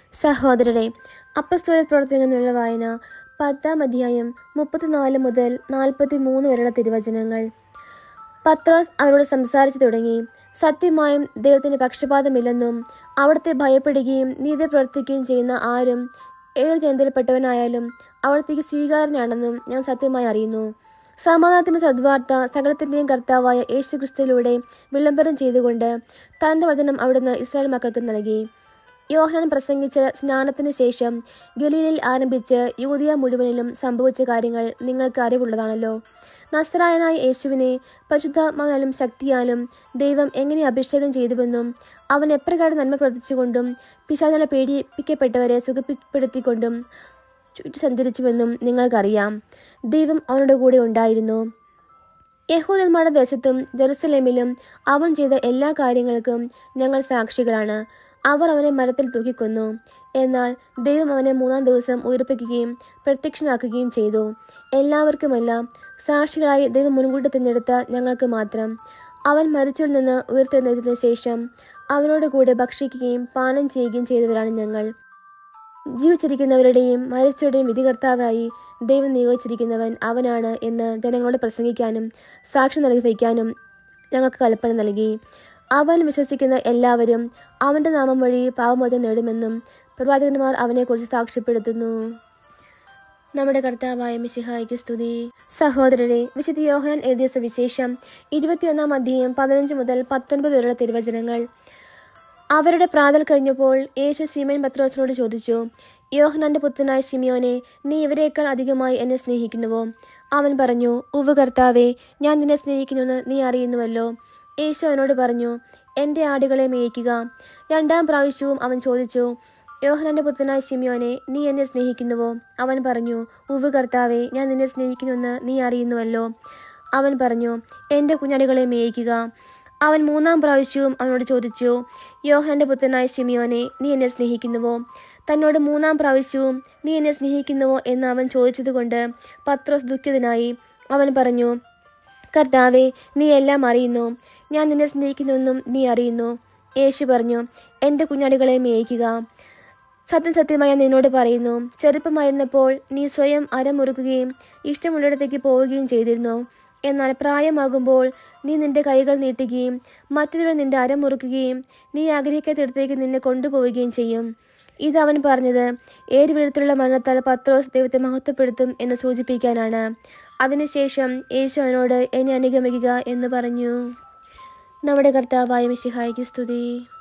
സഹോദരരെ അപ്പസ്തോല പ്രവർത്തനങ്ങൾ എന്നുള്ള വായന പത്താം അധ്യായം മുപ്പത്തിനാല് മുതൽ നാൽപ്പത്തി മൂന്ന് വരെയുള്ള തിരുവചനങ്ങൾ പത്രോസ് അവരോട് സംസാരിച്ചു തുടങ്ങി സത്യമായും ദൈവത്തിന് പക്ഷപാതമില്ലെന്നും അവിടുത്തെ ഭയപ്പെടുകയും നീതി പ്രവർത്തിക്കുകയും ചെയ്യുന്ന ആരും ഏത് ജനതയിൽപ്പെട്ടവനായാലും അവിടത്തേക്ക് സ്വീകാര്യനാണെന്നും ഞാൻ സത്യമായി അറിയുന്നു സമാധാനത്തിന്റെ സദ്വാർത്ത സകലത്തിന്റെയും കർത്താവായ യേശു ക്രിസ്തുവിലൂടെ വിളംബരം ചെയ്തുകൊണ്ട് തന്റെ വചനം അവിടുന്ന് ഇസ്രായേൽ മക്കൾക്ക് നൽകി യോഹനാൻ പ്രസംഗിച്ച സ്നാനത്തിനു ശേഷം ഗലീലയിൽ ആരംഭിച്ച് യൂതിയ മുഴുവനിലും സംഭവിച്ച കാര്യങ്ങൾ നിങ്ങൾക്ക് അറിവുള്ളതാണല്ലോ നസ്രായനായ യേശുവിനെ പരിശുദ്ധാത്മാവിനാലും ശക്തിയാലും ദൈവം എങ്ങനെ അഭിഷേകം ചെയ്തുവെന്നും അവൻ എപ്രകാരം നന്മ പ്രവർത്തിച്ചുകൊണ്ടും പിശാചാല പീഡിപ്പിക്കപ്പെട്ടവരെ സുഖപ്പെടുത്തിക്കൊണ്ടും ചുറ്റി സഞ്ചരിച്ചുവെന്നും നിങ്ങൾക്കറിയാം ദൈവം അവനുടെ കൂടെ ഉണ്ടായിരുന്നു യഹൂദന്മാരുടെ ദേശത്തും ജെറുസലേമിലും അവൻ ചെയ്ത എല്ലാ കാര്യങ്ങൾക്കും ഞങ്ങൾ സാക്ഷികളാണ് അവർ അവനെ മരത്തിൽ തൂക്കിക്കൊന്നു എന്നാൽ ദൈവം അവനെ മൂന്നാം ദിവസം ഉയർപ്പിക്കുകയും പ്രത്യക്ഷനാക്കുകയും ചെയ്തു എല്ലാവർക്കുമെല്ലാം സാക്ഷികളായി ദൈവം മുൻകൂട്ടി തിരഞ്ഞെടുത്ത ഞങ്ങൾക്ക് മാത്രം അവൻ മരിച്ചവരിൽ നിന്ന് ഉയർത്തെഴുന്നതിന് ശേഷം അവനോട് കൂടെ ഭക്ഷിക്കുകയും പാനം ചെയ്യുകയും ചെയ്തവരാണ് ഞങ്ങൾ ജീവിച്ചിരിക്കുന്നവരുടെയും മരിച്ചവരുടെയും വിധികർത്താവായി ദൈവം നിയോഗിച്ചിരിക്കുന്നവൻ അവനാണ് എന്ന് ജനങ്ങളോട് പ്രസംഗിക്കാനും സാക്ഷി നൽകി വയ്ക്കാനും ഞങ്ങൾക്ക് കൽപ്പന നൽകി അവൻ വിശ്വസിക്കുന്ന എല്ലാവരും അവന്റെ നാമം വഴി പാവമോചനം നേടുമെന്നും പ്രവാചകന്മാർ അവനെക്കുറിച്ച് സാക്ഷ്യപ്പെടുത്തുന്നു നമ്മുടെ കർത്താവായ മിശിഹായിക്ക് സ്തുതി സഹോദരരെ വിശുദ്ധ യോഹനാൻ എഴുതിയ സുവിശേഷം ഇരുപത്തിയൊന്നാം അധ്യായം പതിനഞ്ച് മുതൽ പത്തൊൻപത് വരെയുള്ള തിരുവചനങ്ങൾ അവരുടെ പ്രാതൽ കഴിഞ്ഞപ്പോൾ യേശു സീമൻ പത്രോസിനോട് ചോദിച്ചു യോഹനാന്റെ പുത്രനായ സിമിയോനെ നീ ഇവരെക്കാൾ അധികമായി എന്നെ സ്നേഹിക്കുന്നുവോ അവൻ പറഞ്ഞു ഉവ് കർത്താവേ ഞാൻ നിന്നെ സ്നേഹിക്കുന്നുവെന്ന് നീ അറിയുന്നുവല്ലോ യേശു അവനോട് പറഞ്ഞു എൻ്റെ ആടുകളെ മേയിക്കുക രണ്ടാം പ്രാവശ്യവും അവൻ ചോദിച്ചു യോഹനാന്റെ പുത്രനായ സിമിയോനെ നീ എന്നെ സ്നേഹിക്കുന്നുവോ അവൻ പറഞ്ഞു ഉവ് കർത്താവേ ഞാൻ നിന്നെ സ്നേഹിക്കുന്നുവെന്ന് നീ അറിയുന്നുവല്ലോ അവൻ പറഞ്ഞു എൻ്റെ കുഞ്ഞാടുകളെ മേയിക്കുക അവൻ മൂന്നാം പ്രാവശ്യവും അവനോട് ചോദിച്ചു യോഹന്റെ പുത്രനായ ഷിമിയോനെ നീ എന്നെ സ്നേഹിക്കുന്നുവോ തന്നോട് മൂന്നാം പ്രാവശ്യവും നീ എന്നെ സ്നേഹിക്കുന്നുവോ എന്ന് അവൻ ചോദിച്ചതുകൊണ്ട് പത്രോസ് ദുഃഖിതനായി അവൻ പറഞ്ഞു കർത്താവെ നീ എല്ലാം അറിയുന്നു ഞാൻ നിന്നെ സ്നേഹിക്കുന്നുവെന്നും നീ അറിയുന്നു യേശു പറഞ്ഞു എൻ്റെ കുഞ്ഞാടുകളെ മേയിക്കുക സത്യം സത്യമായി ഞാൻ നിന്നോട് പറയുന്നു ചെറുപ്പമായിരുന്നപ്പോൾ നീ സ്വയം അരമുറുക്കുകയും ഇഷ്ടമുള്ളിടത്തേക്ക് പോവുകയും ചെയ്തിരുന്നു എന്നാൽ പ്രായമാകുമ്പോൾ നീ നിന്റെ കൈകൾ നീട്ടുകയും മറ്റൊരുവൻ നിന്റെ അരമുറുക്കുകയും നീ ആഗ്രഹിക്കാത്തിടത്തേക്ക് നിന്നെ കൊണ്ടുപോവുകയും ചെയ്യും ഇത് അവൻ പറഞ്ഞത് ഏത് വിധത്തിലുള്ള മരണത്താൽ പത്രോസ് ദൈവത്തെ മഹത്വപ്പെടുത്തും എന്ന് സൂചിപ്പിക്കാനാണ് അതിനുശേഷം യേശു അവനോട് എന്നെ അനുഗമിക്കുക എന്ന് പറഞ്ഞു നമ്മുടെ കർത്താവായ മിശിഹായിക്ക് സ്തുതി